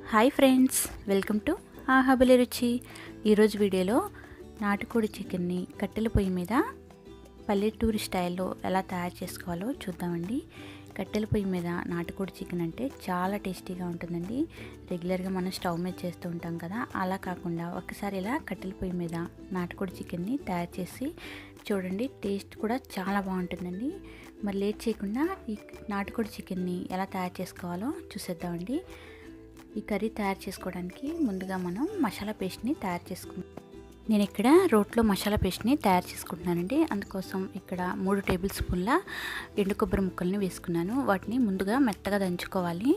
hi friends welcome to ఆహాబలి రుచి ఈరోజు వీడియోలో నాటుకోడి చికెన్ని కట్టెల పొయ్యి మీద పల్లెటూరి స్టైల్లో ఎలా తయారు చేసుకోవాలో చూద్దామండి కట్టెల పొయ్యి మీద నాటుకోడి చికెన్ అంటే చాలా టేస్టీగా ఉంటుందండి రెగ్యులర్గా మనం స్టవ్ మీద చేస్తూ ఉంటాం కదా అలా కాకుండా ఒకసారి ఇలా కట్టెల పొయ్యి మీద నాటుకోడి చికెన్ని తయారు చేసి చూడండి టేస్ట్ కూడా చాలా బాగుంటుందండి మరి లేట్ చేయకుండా ఈ నాటుకోడి చికెన్ని ఎలా తయారు చేసుకోవాలో చూసేద్దామండి ఈ కర్రీ తయారు చేసుకోవడానికి ముందుగా మనం మసాలా పేస్ట్ని తయారు చేసుకుందాం నేను ఇక్కడ రోట్లో మసాలా పేస్ట్ని తయారు చేసుకుంటున్నానండి అందుకోసం ఇక్కడ మూడు టేబుల్ స్పూన్ల ఎండు కొబ్బరి ముక్కల్ని వేసుకున్నాను వాటిని ముందుగా మెత్తగా దంచుకోవాలి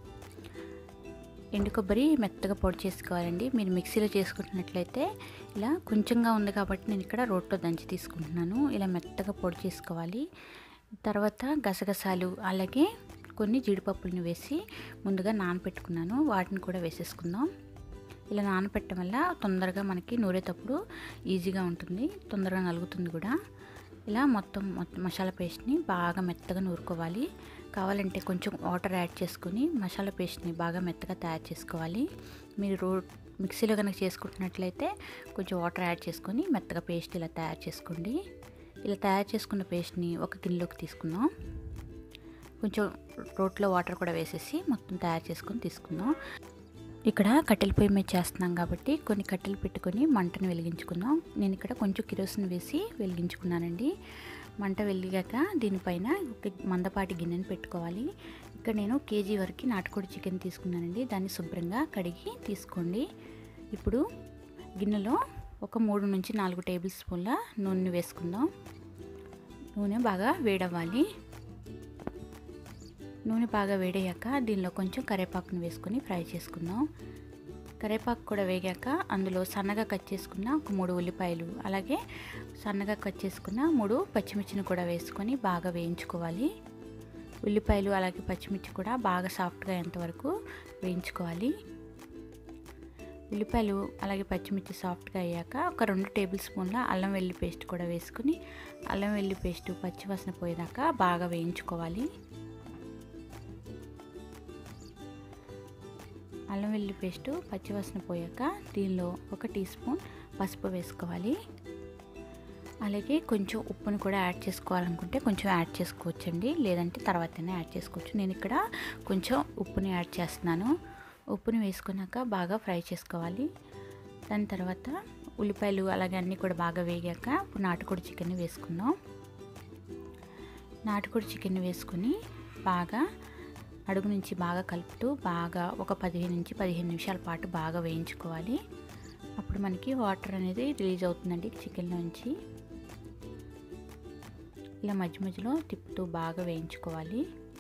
ఎండు కొబ్బరి మెత్తగా పొడి చేసుకోవాలండి మీరు మిక్సీలో చేసుకుంటున్నట్లయితే ఇలా కొంచెంగా ఉంది కాబట్టి నేను ఇక్కడ రోట్లో దంచి తీసుకుంటున్నాను ఇలా మెత్తగా పొడి చేసుకోవాలి తర్వాత గసగసాలు అలాగే కొన్ని జీడిపప్పులను వేసి ముందుగా నానపెట్టుకున్నాను వాటిని కూడా వేసేసుకుందాం ఇలా నానపెట్టడం వల్ల తొందరగా మనకి నూరేటప్పుడు ఈజీగా ఉంటుంది తొందరగా నలుగుతుంది కూడా ఇలా మొత్తం మొత్తం మసాలా పేస్ట్ని బాగా మెత్తగా నూరుకోవాలి కావాలంటే కొంచెం వాటర్ యాడ్ చేసుకుని మసాలా పేస్ట్ని బాగా మెత్తగా తయారు చేసుకోవాలి మీరు రో మిక్సీలో కనుక చేసుకుంటున్నట్లయితే కొంచెం వాటర్ యాడ్ చేసుకొని మెత్తగా పేస్ట్ ఇలా తయారు చేసుకోండి ఇలా తయారు చేసుకున్న పేస్ట్ని ఒక గిన్నెలోకి తీసుకుందాం కొంచెం రోట్లో వాటర్ కూడా వేసేసి మొత్తం తయారు చేసుకొని తీసుకుందాం ఇక్కడ కట్టెల పొయ్యి మీద చేస్తున్నాం కాబట్టి కొన్ని కట్టెలు పెట్టుకొని మంటను వెలిగించుకుందాం నేను ఇక్కడ కొంచెం కిరోసిన్ వేసి వెలిగించుకున్నానండి మంట వెలిగాక దీనిపైన ఒక మందపాటి గిన్నెను పెట్టుకోవాలి ఇక్కడ నేను కేజీ వరకు నాటుకోడి చికెన్ తీసుకున్నానండి దాన్ని శుభ్రంగా కడిగి తీసుకోండి ఇప్పుడు గిన్నెలో ఒక మూడు నుంచి నాలుగు టేబుల్ స్పూన్ల నూనె వేసుకుందాం నూనె బాగా వేడవ్వాలి నూనె బాగా వేడయ్యాక దీనిలో కొంచెం కరివేపాకును వేసుకొని ఫ్రై చేసుకుందాం కరివేపాకు కూడా వేగాక అందులో సన్నగా కట్ చేసుకున్న ఒక మూడు ఉల్లిపాయలు అలాగే సన్నగా కట్ చేసుకున్న మూడు పచ్చిమిర్చిని కూడా వేసుకొని బాగా వేయించుకోవాలి ఉల్లిపాయలు అలాగే పచ్చిమిర్చి కూడా బాగా సాఫ్ట్గా అయ్యేంతవరకు వేయించుకోవాలి ఉల్లిపాయలు అలాగే పచ్చిమిర్చి సాఫ్ట్గా అయ్యాక ఒక రెండు టేబుల్ స్పూన్ల అల్లం వెల్లి పేస్ట్ కూడా వేసుకుని అల్లం వెల్లి పేస్ట్ పచ్చివాసన పోయేదాకా బాగా వేయించుకోవాలి అల్లం వెల్లుల్లి పేస్టు పచ్చివాసన పోయాక దీనిలో ఒక టీ స్పూన్ పసుపు వేసుకోవాలి అలాగే కొంచెం ఉప్పును కూడా యాడ్ చేసుకోవాలనుకుంటే కొంచెం యాడ్ చేసుకోవచ్చండి లేదంటే తర్వాతనే యాడ్ చేసుకోవచ్చు నేను ఇక్కడ కొంచెం ఉప్పుని యాడ్ చేస్తున్నాను ఉప్పుని వేసుకున్నాక బాగా ఫ్రై చేసుకోవాలి దాని తర్వాత ఉల్లిపాయలు అలాగే అన్నీ కూడా బాగా వేగాక నాటుకోడి చికెన్ వేసుకుందాం నాటుకోడి చికెన్ వేసుకుని బాగా అడుగు నుంచి బాగా కలుపుతూ బాగా ఒక పదిహేను నుంచి పదిహేను నిమిషాల పాటు బాగా వేయించుకోవాలి అప్పుడు మనకి వాటర్ అనేది రిలీజ్ అవుతుందండి చికెన్లోంచి ఇలా మధ్య మధ్యలో తిప్పుతూ బాగా వేయించుకోవాలి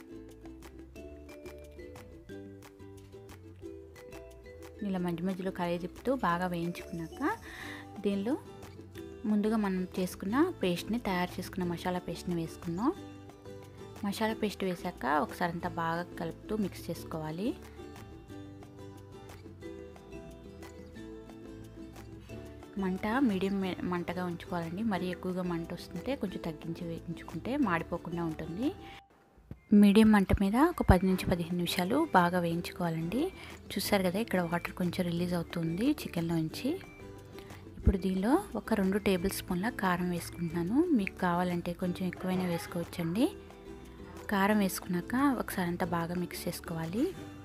ఇలా మధ్య మధ్యలో కలయి తిప్పుతూ బాగా వేయించుకున్నాక దీనిలో ముందుగా మనం చేసుకున్న పేస్ట్ని తయారు చేసుకున్న మసాలా పేస్ట్ని వేసుకుందాం మసాలా పేస్ట్ వేసాక ఒకసారి అంతా బాగా కలుపుతూ మిక్స్ చేసుకోవాలి మంట మీడియం మంటగా ఉంచుకోవాలండి మరీ ఎక్కువగా మంట వస్తుంటే కొంచెం తగ్గించి వేయించుకుంటే మాడిపోకుండా ఉంటుంది మీడియం మంట మీద ఒక పది నుంచి పదిహేను నిమిషాలు బాగా వేయించుకోవాలండి చూసారు కదా ఇక్కడ వాటర్ కొంచెం రిలీజ్ అవుతుంది చికెన్లోంచి ఇప్పుడు దీనిలో ఒక రెండు టేబుల్ స్పూన్ల కారం వేసుకుంటున్నాను మీకు కావాలంటే కొంచెం ఎక్కువైనా వేసుకోవచ్చండి కారం వేసుకున్నాక ఒకసారి అంతా బాగా మిక్స్ చేసుకోవాలి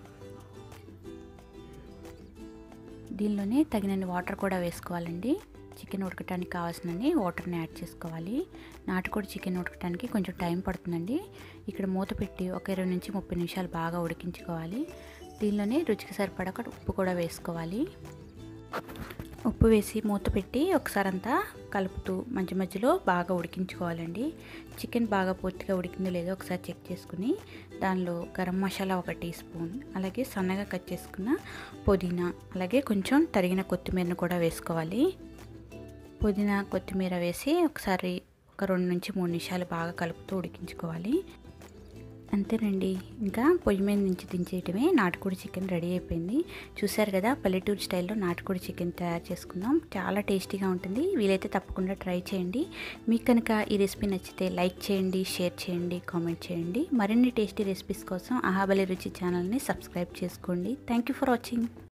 దీనిలోనే తగినన్ని వాటర్ కూడా వేసుకోవాలండి చికెన్ ఉడకటానికి కావాల్సినన్ని వాటర్ని యాడ్ చేసుకోవాలి నాటుకోడి చికెన్ ఉడకటానికి కొంచెం టైం పడుతుందండి ఇక్కడ మూత పెట్టి ఒక ఇరవై నుంచి ముప్పై నిమిషాలు బాగా ఉడికించుకోవాలి దీనిలోనే రుచికి సరిపడా ఉప్పు కూడా వేసుకోవాలి ఉప్పు వేసి మూత పెట్టి ఒకసారి అంతా కలుపుతూ మధ్య మధ్యలో బాగా ఉడికించుకోవాలండి చికెన్ బాగా పూర్తిగా ఉడికిందో లేదో ఒకసారి చెక్ చేసుకుని దానిలో గరం మసాలా ఒక టీ స్పూన్ అలాగే సన్నగా కట్ చేసుకున్న పుదీనా అలాగే కొంచెం తరిగిన కొత్తిమీరను కూడా వేసుకోవాలి పుదీనా కొత్తిమీర వేసి ఒకసారి ఒక రెండు నుంచి మూడు నిమిషాలు బాగా కలుపుతూ ఉడికించుకోవాలి అంతేనండి ఇంకా పొయ్యి మీద నుంచి దించేయటమే నాటుకోడి చికెన్ రెడీ అయిపోయింది చూసారు కదా పల్లెటూరు స్టైల్లో నాటుకోడి చికెన్ తయారు చేసుకుందాం చాలా టేస్టీగా ఉంటుంది వీలైతే తప్పకుండా ట్రై చేయండి మీకు కనుక ఈ రెసిపీ నచ్చితే లైక్ చేయండి షేర్ చేయండి కామెంట్ చేయండి మరిన్ని టేస్టీ రెసిపీస్ కోసం అహాబలి రుచి ఛానల్ని సబ్స్క్రైబ్ చేసుకోండి థ్యాంక్ యూ ఫర్ వాచింగ్